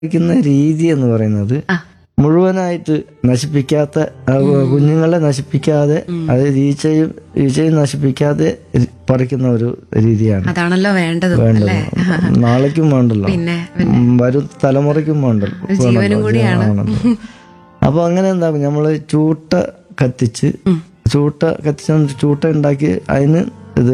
ക്കുന്ന രീതി എന്ന് പറയുന്നത് ആ. മുഴുവനായിട്ട് നശിപ്പിക്കാത്ത ആ, കുഞ്ഞുങ്ങളെ നശിപ്പിക്കാതെ അതായത് ഈച്ചയും ഈച്ചയും നശിപ്പിക്കാതെ രി- പറിക്കുന്ന ഒരു രീതിയാണ് അതാണല്ലോ വേണ്ടത് വേണ്ടത് അല്ലേ നാളേക്കും വേണ്ടല്ലോ പിന്നെ ഉം, വരും തലമുറയ്ക്കും വേണ്ടല്ലോ ജീവനും വേണമല്ലോ, കൂടിയാണ്. ആണല്ലോ. അപ്പൊ അങ്ങനെ എന്താക്കും നമ്മള് ചൂട്ട കത്തിച്ച് ചൂട്ട കത്തിച്ച് ചൂട്ട ഉണ്ടാക്കി അതിന് ഇത്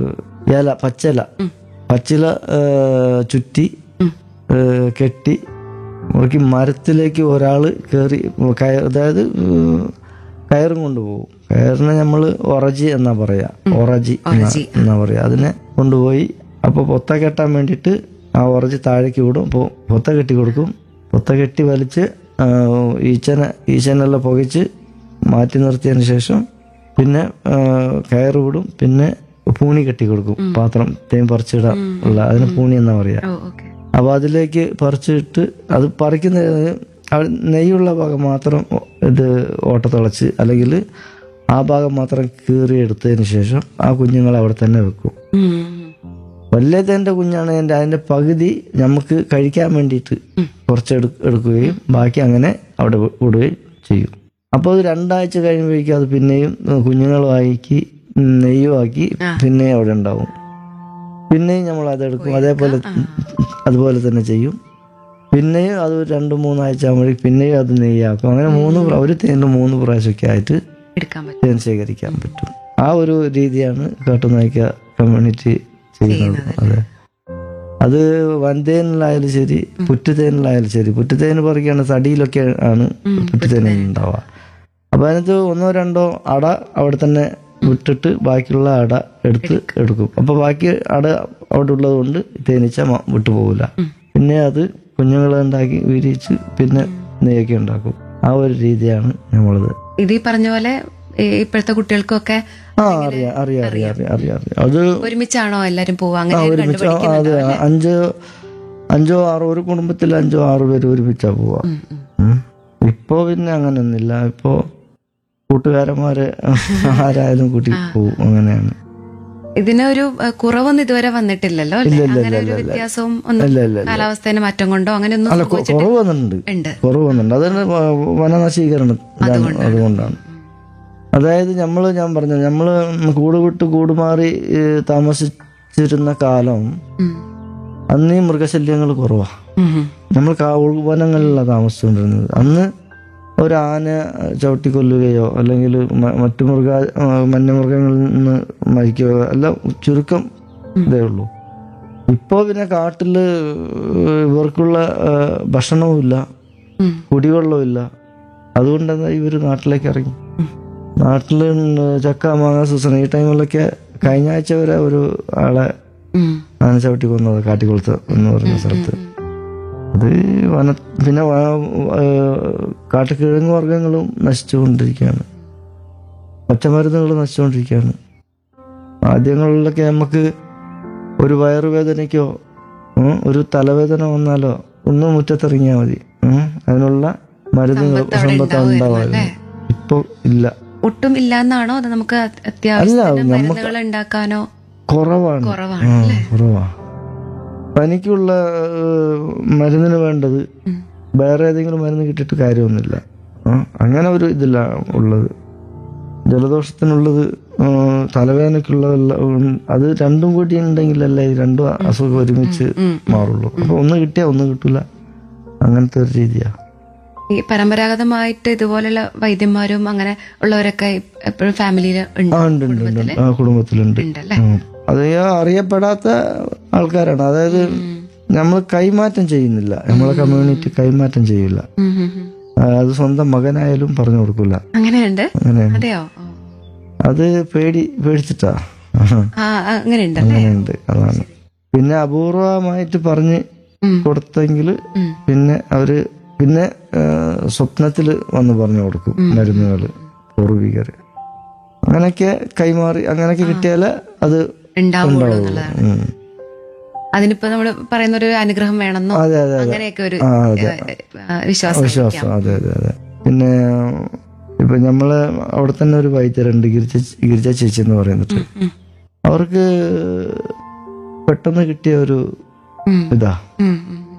ഇല പച്ചില പച്ചില ഏ, ചുറ്റി ഏ, കെട്ടി നോക്കി മരത്തിലേക്ക് ഒരാള് കയറി കയ- അതായത് ഉം, കയറും കൊണ്ടുപോകും കയറിനെ നമ്മൾ ഒറജി എന്നാ പറയാ ഒറജി എന്നാ- ഒറജി. എന്നാ പറയാ അതിനെ കൊണ്ടുപോയി അപ്പൊ പൊത്ത കെട്ടാൻ വേണ്ടിയിട്ട് ആ ഉറച്ച് താഴേക്ക് വിടും അപ്പോൾ പൊത്ത കെട്ടി കൊടുക്കും പൊത്ത കെട്ടി വലിച്ച് ആ, ഈച്ചനെ ഈച്ചനെല്ലാം പുകച്ച് മാറ്റി നിർത്തിയതിന് ശേഷം പിന്നെ ആ, കയറ് വിടും പിന്നെ പൂണി കെട്ടി കൊടുക്കും പാത്രം തേൻ പറിച്ചിടാൻ ഉള്ള അതിന് പൂണി എന്നാ പറയാ ഓ ഓക്കെ അപ്പൊ അതിലേക്ക് പറിച്ചിട്ട് അത് പറിക്കുന്ന അവിടെ നെയ്യുള്ള ഭാഗം മാത്രം ഇത് ഓട്ടത്തിളച്ച് അല്ലെങ്കിൽ ആ ഭാഗം മാത്രം കീറി എടുത്തതിന് ശേഷം ആ കുഞ്ഞുങ്ങളെ അവിടെ തന്നെ വെക്കും വല്യതേന്റെ കുഞ്ഞാണ് എൻ്റെ അതിന്റെ പകുതി നമുക്ക് കഴിക്കാൻ വേണ്ടിയിട്ട് കുറച്ച് എടു- എടുക്കുകയും ബാക്കി അങ്ങനെ അവിടെ വി- വിടുകയും ചെയ്യും അപ്പോൾ അത് രണ്ടാഴ്ച കഴിയുമ്പോഴേക്കും അത് പിന്നെയും കുഞ്ഞുങ്ങളുമാക്കി നെയ്യുമാക്കി പിന്നെയും അവിടെ ഉണ്ടാവും പിന്നെയും നമ്മൾ അതെടുക്കും അതേപോലെ അതുപോലെ തന്നെ ചെയ്യും പിന്നെയും അത് ഒരു രണ്ട് മൂന്നാഴ്ച ആകുമ്പോഴേക്കും പിന്നെയും അത് നെയ്യാക്കും അങ്ങനെ മൂന്ന് പ്രാ- ഒരു തേനിൽ മൂന്ന് പ്രാവശ്യമൊക്കെ ആയിട്ട് എടുക്കാൻ പറ്റും തേൻ ശേഖരിക്കാൻ പറ്റും ആ ഒരു രീതിയാണ് കാട്ടുനായ്ക്ക കമ്മ്യൂണിറ്റി ചെയ്യുന്നത് അതെ അത് വൻതേനിലായാലും ശരി പുറ്റുതേനിലായാലും ശരി പുറ്റുതേന് പറിക്കുകയാണ് തടിയിലൊക്കെ ആണ് പുറ്റുതേൻ ഉണ്ടാവുക അപ്പൊ അതിനകത്ത് ഒന്നോ രണ്ടോ അട അവിടെ തന്നെ വിട്ടിട്ട് ബാക്കിയുള്ള അട എടുത്ത് എടുക്കും അപ്പൊ ബാക്കി അട അവിടെ ഉള്ളത് കൊണ്ട് തേനീച്ച മ- വിട്ടുപോകില്ല പിന്നെ അത് കുഞ്ഞുങ്ങളെ ഉണ്ടാക്കി വിരിച്ച് പിന്നെ നെയ്യൊക്കെ ഉണ്ടാക്കും ആ ഒരു രീതിയാണ് നമ്മളത് ഇത് ഈ പറഞ്ഞ പോലെ ഈ ഇപ്പോഴത്തെ കുട്ടികൾക്കൊക്കെ ആ അറിയാം അറിയാം അറിയാം അറിയാം അറിയാം അറിയാം അത് ഒരുമിച്ചാണോ എല്ലാരും പോവുക അങ്ങനെ ഒരുമിച്ച് ആ, അതെ അഞ്ച് അഞ്ചോ ആറോ ഒരു കുടുംബത്തിൽ അഞ്ചോ ആറോ പേര് ഒരുമിച്ചാ പോവാ ഉം. ഇപ്പോ പിന്നെ അങ്ങനെയൊന്നുമില്ല ഇപ്പോ കൂട്ടുകാരന്മാരെ ആരായാലും കൂട്ടി പോവും അങ്ങനെയാണ് ഇതിനൊരു ഏഹ്, കുറവൊന്നും ഇതുവരെ വന്നിട്ടില്ലല്ലോ അല്ലേ? അങ്ങനെ ഒരു വ്യത്യാസവും ഒന്നും ഇല്ല ഇല്ല ഇല്ല കാലാവസ്ഥേനെ മാറ്റം കൊണ്ടോ അങ്ങനെയൊന്നും അല്ല കൊ- കുറവ് വന്നിട്ടുണ്ട് ഉണ്ട് കുറവ് വന്നിട്ടുണ്ട് അതാണ് വ- വനനശീകരണം ഇതാണ് അതുകൊണ്ടാണ് അതായത് നമ്മള് ഞാൻ പറഞ്ഞു നമ്മള് കൂട് വിട്ട് കൂട് മാറി ഏ, താമസിച്ചിരുന്ന കാലം ഉം. അന്ന് ഈ മൃഗശല്യങ്ങൾ കുറവാ ഉം, ഉം. നമ്മൾ കാ ഉൾവനങ്ങളിലാണ് താമസിച്ചുകൊണ്ടിരുന്നത് അന്ന് ഒരു ആന ചവിട്ടിക്കൊല്ലുകയോ അല്ലെങ്കിൽ മ- മറ്റു മൃഗ ആ, വന്യമൃഗങ്ങളിൽ നിന്ന് മരിക്കുകയോ എല്ലാം ചുരുക്കം ഇതേ ഉള്ളൂ ഇപ്പോൾ പിന്നെ കാട്ടില് ഇവർക്കുള്ള ആ, ഭക്ഷണവുമില്ല ഉം. കുടിവെള്ളമില്ല അതുകൊണ്ടാണ് ഇവർ നാട്ടിലേക്ക് ഇറങ്ങി നാട്ടിൽ ചക്ക മാങ്ങ സീസൺ ഈ ടൈമിലൊക്കെ കഴിഞ്ഞ ആഴ്ച വരെ ഒരു ആളെ ഉം. ആന ചവിട്ടി കൊന്നത് കാട്ടിക്കുളത്ത് എന്ന് പറയുന്ന സ്ഥലത്ത് അത് വന പിന്നെ വ- ഏഹ് കാട്ടുകിഴങ്ങ് വർഗ്ഗങ്ങളും നശിച്ചുകൊണ്ടിരിക്കുകയാണ് പച്ചമരുന്നുകൾ നശിച്ചുകൊണ്ടിരിക്കുകയാണ് ആദ്യങ്ങളിലൊക്കെ നമുക്ക് ഒരു വയറുവേദനയ്ക്കോ ഉം, ഒരു തലവേദന വന്നാലോ ഒന്ന് മുറ്റത്തിറങ്ങിയാൽ മതി ഉം, അതിനുള്ള മരുന്നുകൾ സമ്പത്ത് അവിടെ സമ്പത്ത് ഉണ്ടാവായിരുന്നു ഇപ്പൊ ഇല്ല ഒട്ടും ഇല്ലാന്നാണോ അത് നമുക്ക് അത്യാവശ്യത്തിന് നമുക്ക് മരുന്നുകൾ ഉണ്ടാക്കാനോ കുറവാണ് കുറവാണ് ആ, അല്ലേ കുറവാ പനിക്കുള്ള ഏഹ്, മരുന്നിന് വേണ്ടത് ഉം. വേറെ ഏതെങ്കിലും മരുന്ന് കിട്ടിയിട്ട് കാര്യമൊന്നുമില്ല ആ, അങ്ങനെ ഒരു ഇതില്ല ഉള്ളത് ജലദോഷത്തിനുള്ളത് ആ, തലവേദനയ്ക്കുള്ളതല്ല ഉം, അത് രണ്ടും കൂടി ഉണ്ടെങ്കിലല്ലേ ഈ രണ്ടും അസുഖം ഒരുമിച്ച് ഉം. മാറുള്ളൂ അപ്പൊ ഒന്ന് കിട്ടിയാ ഒന്ന് കിട്ടൂല അങ്ങനത്തെ ഒരു രീതിയാ ഈ പരമ്പരാഗതമായിട്ട് ഇതുപോലുള്ള വൈദ്യന്മാരും അങ്ങനെ ഉള്ളവരൊക്കെ എപ്പോഴും ഫാമിലിയിൽ ഉണ്ട് ആ ഉണ്ട് ഉണ്ട് ഉണ്ട് ആ കുടുംബത്തിലുണ്ട് ഉണ്ടല്ലേ ഉം. അത് ഈ അറിയപ്പെടാത്ത ആൾക്കാരാണ് അതായത് നമ്മൾ കൈമാറ്റം ചെയ്യുന്നില്ല നമ്മളെ കമ്മ്യൂണിറ്റി കൈമാറ്റം ചെയ്യില്ല ഉം, ഉം, ഉം. ആ, അത് സ്വന്തം മകനായാലും പറഞ്ഞു കൊടുക്കില്ല അങ്ങനെയുണ്ട് അങ്ങനെയാണ് അതെയോ ഓ. അത് പേടി പേടിച്ചിട്ടാ ആ അങ്ങനെ ഉണ്ടല്ലേ അങ്ങനെയുണ്ട് അതാണ് പിന്നെ അപൂർവമായിട്ട് പറഞ്ഞ് ഉം. കൊടുത്തെങ്കിൽ ഉം. പിന്നെ അവര് പിന്നെ ആ, സ്വപ്നത്തില് വന്ന് പറഞ്ഞു കൊടുക്കും മരുന്നുകൾ പൂർവികര് അങ്ങനെയൊക്കെ കൈമാറി അങ്ങനെയൊക്കെ കിട്ടിയാല് അത് ഉണ്ടാവുള്ളൂ ഉണ്ടാവുള്ളൂ എന്നുള്ളതാണ് ഉം. അതിനിപ്പോ നമ്മൾ പറയുന്ന ഒരു അനുഗ്രഹം വേണമെന്നോ അതെ അതെ അതെ അങ്ങനെയൊക്കെ ഒരു ആ അതെ ആ, വിശ്വാസം വിശ്വാസം അതെ അതെ അതെ പിന്നെ ഇപ്പൊ നമ്മള് അവിടെ തന്നെ ഒരു വൈദ്യരുണ്ട് ഗിരിജ ഗിരിജ ചേച്ചി എന്ന് പറയുന്നിട്ട് ഉം. അവർക്ക് പെട്ടെന്ന് കിട്ടിയ ഒരു ഉം. ഇതാ ഉം, ഉം.